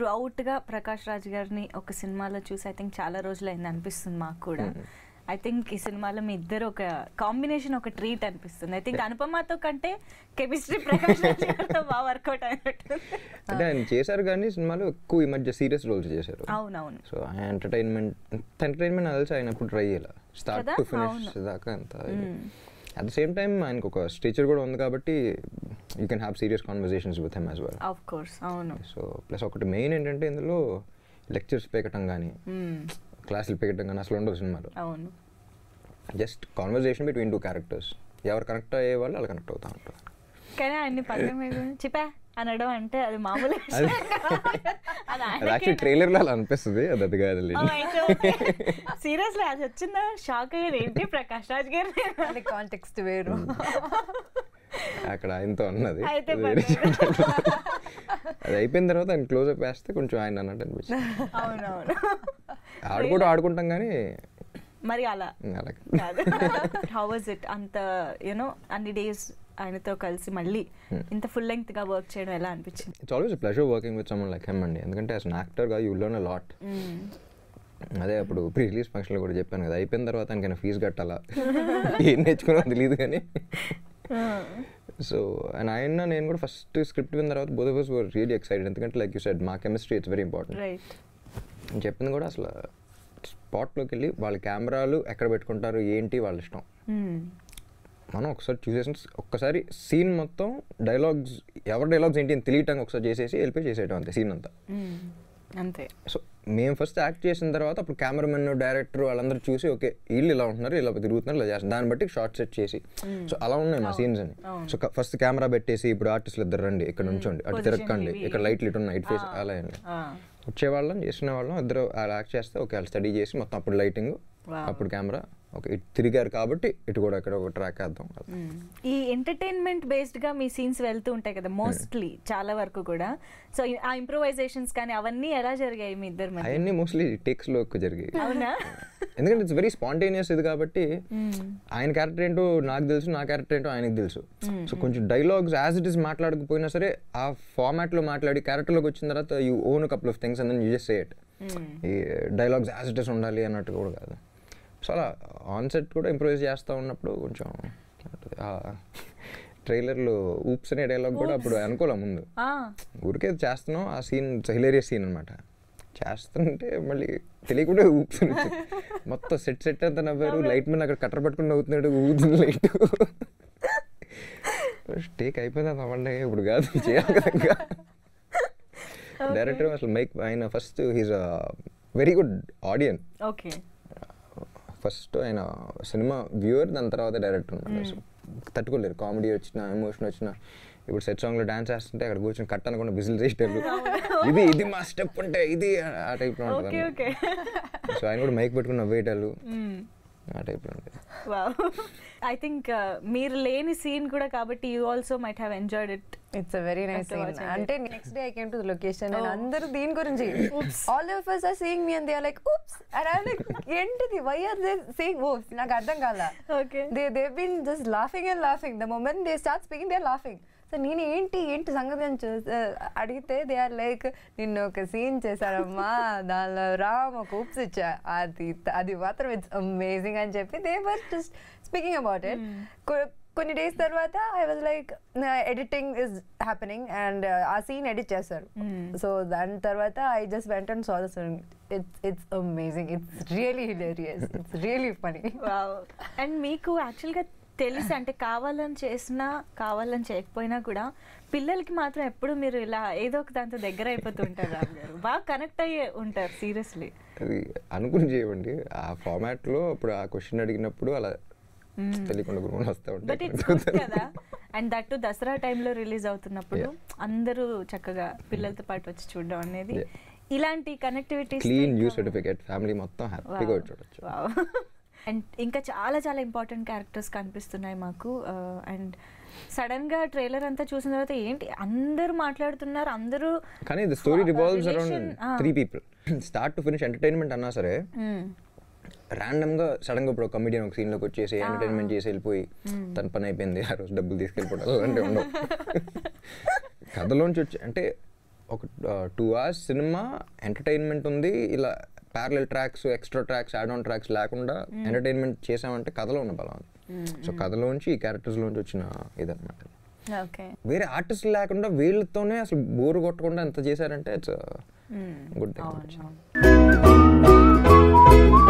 Through అవుట్గా Prakash Raj గారిని ఒక సినిమాలో చూసి ఐ థింక్ చాలా రోజులైంది అనిపిస్తుంది మాకు కూడా ఐ థింక్ ఈ సినిమాలో మీ ఇద్దరు ఒక కాంబినేషన్ ఒక ట్రీట్ అనిపిస్తుంది ఐ థింక్ అనుపమతో కంటే కెమిస్ట్రీ ప్రకాష్ రాజ్ గారితో బాగా వర్కౌట్ అయినట్టు అంటే ఆయన చేశారు కానీ సినిమాలో ఎక్కువ ఈ మధ్య సీరియస్ రోల్స్ చేశారు అవునవును సో ఆయన ఎంటర్టైన్మెంట్ ఎంటర్టైన్మెంట్ తెలిసి ఆయన ఎప్పుడు ట్రై చేయాలి స్టార్ట్ కదా? టు ఫినిష్ దాకా అంత అట్ ద సేమ్ టైం ఆయనకు ఒక స్టేచర్ కూడా ఉంది కాబట్టి you can have serious conversations with him as well of course అవును సో ప్లస్ ఒకటి మెయిన్ ఏంటంటే ఇందులో లెక్చర్స్ పెకటం కానీ మ్మ్. క్లాసులు పెకటం కానీ అసలు ఉండదు సినిమాలో అవును just conversation between two characters ఎవరు కనెక్ట్ అయ్యే వాళ్ళు వాళ్ళు కనెక్ట్ అవుతా ఉంటారు కానీ ఆయన్ని పక్కన పెట్టుకుని చిపా అనడం అంటే అది మామూలు అది అది యాక్చువల్లీ ట్రైలర్లో అలా అనిపిస్తుంది అది అది కాదు సీరియస్లీ అది వచ్చిందా షాక్ అయ్యారు ఏంటి ప్రకాష్ రాజ్ గారు అది కాంటెక్స్ట్ వేరు అక్కడ ఆయనతో అన్నది అయితే అది వేరే పర్లేదు. చెప్పండి. అది అయిపోయిన తర్వాత ఆయన క్లోజ్ అప్ వేస్తే కొంచెం ఆయన అన్నట్టు అనిపించింది అవునవును ఆడుకోవడం ఆడుకుంటాం కానీ మరి అలా అలాగే కాదు హౌ వాజ్ ఇట్ అంత యూనో అన్ని డేస్ ఆయనతో కలిసి మళ్ళీ ఇంత ఫుల్ లెంగ్త్ గా వర్క్ చేయడం ఎలా అనిపించింది it's always pleasure working with someone like him అండి ఎందుకంటే యాజ్ అన్ యాక్టర్గా యూ లోన్ అ లాట్ అదే అప్పుడు ప్రీ రిలీజ్ ఫంక్షన్లో కూడా చెప్పాను కదా అయిపోయిన తర్వాత ఆయనకైనా ఫీజు కట్టాలా ఏం నేర్చుకున్నా తెలియదు కానీ సో అండ్ ఆయన నేను కూడా ఫస్ట్ స్క్రిప్ట్ విన్న తర్వాత బోధ వాస్ వర్ రియలీ ఎక్సైటెడ్ ఎందుకంటే లైక్ యూ సెడ్ మా chemistry it's very important right నేను చెప్పింది కూడా అసలు స్పాట్లోకి వెళ్ళి వాళ్ళ కెమెరాలు ఎక్కడ పెట్టుకుంటారు ఏంటి వాళ్ళ ఇష్టం మనం ఒకసారి చూసేసిన ఒక్కసారి సీన్ మొత్తం డైలాగ్స్ ఎవరి డైలాగ్స్ ఏంటి అని తెలియటానికి ఒకసారి చేసేసి వెళ్ళిపోయి చేసేయటం అంతే సీన్ అంతా అంతే సో మేము ఫస్ట్ యాక్ట్ చేసిన తర్వాత అప్పుడు కెమెరామెన్ డైరెక్టర్ వాళ్ళందరూ చూసి ఓకే వీళ్ళు ఇలా ఉంటున్నారు ఇలా తిరుగుతున్నారు ఇలా చేస్తారు దాన్ని బట్టి షార్ట్ సెట్ చేసి సో అలా ఉన్నాయి మా సీన్స్ అని సో ఫస్ట్ కెమెరా పెట్టేసి ఇప్పుడు ఆర్టిస్టులు ఇద్దరు రండి ఇక్కడ నుంచోండి అటు Position తిరగండి ఇవి. ఇక్కడ లైట్లు ఇటు ఉన్నాయి ఇటు ఫేస్ అలా అండి వచ్చేవాళ్ళం చేసిన వాళ్ళం ఇద్దరు అలా యాక్ట్ చేస్తే ఓకే వాళ్ళు స్టడీ చేసి మొత్తం అప్పుడు లైటింగ్ Wow. అప్పుడు కెమెరా ఓకే ఇటు తిరిగారు కాబట్టి ఇటు కూడా ఇక్కడ ఒక ట్రాక్ వేద్దాం ఈ ఎంటర్టైన్మెంట్ బేస్డ్ గా మీ సీన్స్ వెళ్తూ ఉంటాయి కదా మోస్ట్లీ చాలా వరకు కూడా సో ఆ ఇంప్రూవైజేషన్స్ కానీ అవన్నీ ఎలా జరిగాయి మీ ఇద్దరు మధ్య అవన్నీ మోస్ట్లీ టేక్స్లో ఎక్కువ జరిగాయి అవునా ఎందుకంటే ఇట్స్ వెరీ స్పాంటేనియస్ ఇది కాబట్టి ఆయన క్యారెక్టర్ ఏంటో నాకు తెలుసు నా క్యారెక్టర్ ఏంటో ఆయనకు తెలుసు సో కొంచెం డైలాగ్స్ యాజ్ ఇట్ ఇస్ మాట్లాడకపోయినా సరే ఆ ఫార్మాట్లో మాట్లాడి క్యారెక్టర్లోకి వచ్చిన తర్వాత you own couple of things and you just say it ఈ డైలాగ్స్ యాజ్ ఇట్ ఇస్ ఉండాలి అన్నట్టు కూడా కాదు సో అలా ఆన్ సెట్ కూడా ఇంప్రూవైజ్ చేస్తూ ఉన్నప్పుడు కొంచెం ట్రైలర్లో ఊప్స్ అనే డైలాగ్ కూడా అప్పుడు అనుకోలే ముందు ఆ, ఊరికే చేస్తున్నాం ఆ సీన్ హిలేరియస్ సీన్ అనమాట చేస్తుంటే మళ్ళీ తెలియకుండా ఊప్స్ అని వచ్చింది. మొత్తం సెట్ సెట్ అంతా నవ్వారు లైట్ మీద అక్కడ కట్టర్ పట్టుకుని నవ్వుతున్నాడు ఊదుతుంది లైట్ టేక్ అయిపోయింది నవ్వండి ఇప్పుడు కాదు చేయాలి కదా ఇంకా డైరెక్టర్ అసలు మైక్ ఆయన first he's very good audience okay first ఆయన సినిమా వ్యూవర్ దాని తర్వాత డైరెక్టర్ ఉన్నాడు సో తట్టుకోలేరు కామెడీ వచ్చిన ఎమోషన్ వచ్చిన ఇప్పుడు సెట్ సాంగ్ లో డాన్స్ చేస్తుంటే అక్కడ కూర్చొని కట్ అనుకున్న బిజిల్ చేసేటప్పుడు ఇది ఇది మా స్టెప్ ఉంటే ఇది ఆ టైప్ లో ఓకే ఉంటుంది ఓకే సో ఆయన కూడా మైక్ పెట్టుకుని నవ్వేటాలు ఆ టైప్ లో ఉంటుంది వావ్ ఐ థింక్ మీరు లేని సీన్ కూడా కాబట్టి you also might have enjoyed it it's a very nice After scene watching అంటే next day I came to location and Oh. అందరూ దీని గురించి all of us are seeing me and they are like oops and I'm like ఏంటిది why are they saying oops నాకు అర్థం కాల okay they they've been just laughing and laughing the moment they start speaking they're laughing so నేను ఏంటి ఏంటి సంగతి అని చూ- uh, అడిగితే దే ఆర్ లైక్ నిన్ను ఒక సీన్ చేశారమ్మా దానిలో రామ్ ఒక ఉప్స్ ఇచ్చా అది అది మాత్రం ఇట్స్ అమేజింగ్ అని చెప్పి they were just speaking about it కొన్ని డేస్ తర్వాత I was like editing is happening and ఆ సీన్ ఎడిట్ చేస్తారు సో దాని తర్వాత I just went and saw the it's it's amazing it's really hilarious it's really funny and మీకు యాక్చువల్గా తెలిసి అంటే కావాలని చేసినా కావాలని చేయకపోయినా కూడా పిల్లలకి మాత్రం ఎప్పుడు మీరు ఇలా ఏదో ఒక దాంతో దగ్గర అయిపోతుంటారు రామ్ గారు బాగా కనెక్ట్ అయ్యే ఉంటారు సీరియస్లీ అది అనుకుని చేయమండి ఆ ఫార్మాట్ లో అప్పుడు ఆ క్వశ్చన్ అడిగినప్పుడు అలా తెలియకుండా గురువుని వస్తూ బట్ ఇట్స్ ఉంటాయి కదా అండ్ దట్ దసరా టైంలో రిలీజ్ అవుతున్నప్పుడు అందరూ చక్కగా పిల్లలతో పాటు వచ్చి చూడడం అనేది Yeah. ఇలాంటి connectivity clean U certificate family మొత్తం హ్యాపీగా వచ్చి చూడొచ్చు అండ్ ఇంకా చాలా చాలా ఇంపార్టెంట్ క్యారెక్టర్స్ కనిపిస్తున్నాయి మాకు అండ్ సడన్ గా ట్రైలర్ అంతా చూసిన తర్వాత ఏంటి అందరూ మాట్లాడుతున్నారు అందరూ కానీ ద స్టోరీ ఆ, రివాల్వ్స్ relation, అరౌండ్ ఆ. Three people start to finish entertainment అన్నా సరే మ్మ్. ర్యాండమ్ గా సడన్ గా ఇప్పుడు ఒక కమిడియన్ ఒక సీన్ లోకి వచ్చేసి ఎంటర్టైన్మెంట్ చేసి వెళ్ళిపోయి తన పని అయిపోయింది ఆ రోజు డబ్బులు తీసుకెళ్ళిపోవడం అలాంటివి ఉండవు కథలోంచి వచ్చి అంటే ఒక టూ అవర్స్ సినిమా ఎంటర్టైన్మెంట్ ఉంది ఇలా parallel tracks extra tracks add on tracks లేకుండా ఎంటర్టైన్మెంట్ చేసామంటే కథలో ఉన్న బలం సో కథలోంచి ఈ క్యారెక్టర్స్లోంచి వచ్చిన ఇదన్నమాట ఓకే వేరే ఆర్టిస్ట్ లేకుండా వీళ్ళతోనే అసలు బోర్ కొట్టకుండా ఎంత చేశారంటే ఇట్స్ గుడ్ అవును అవును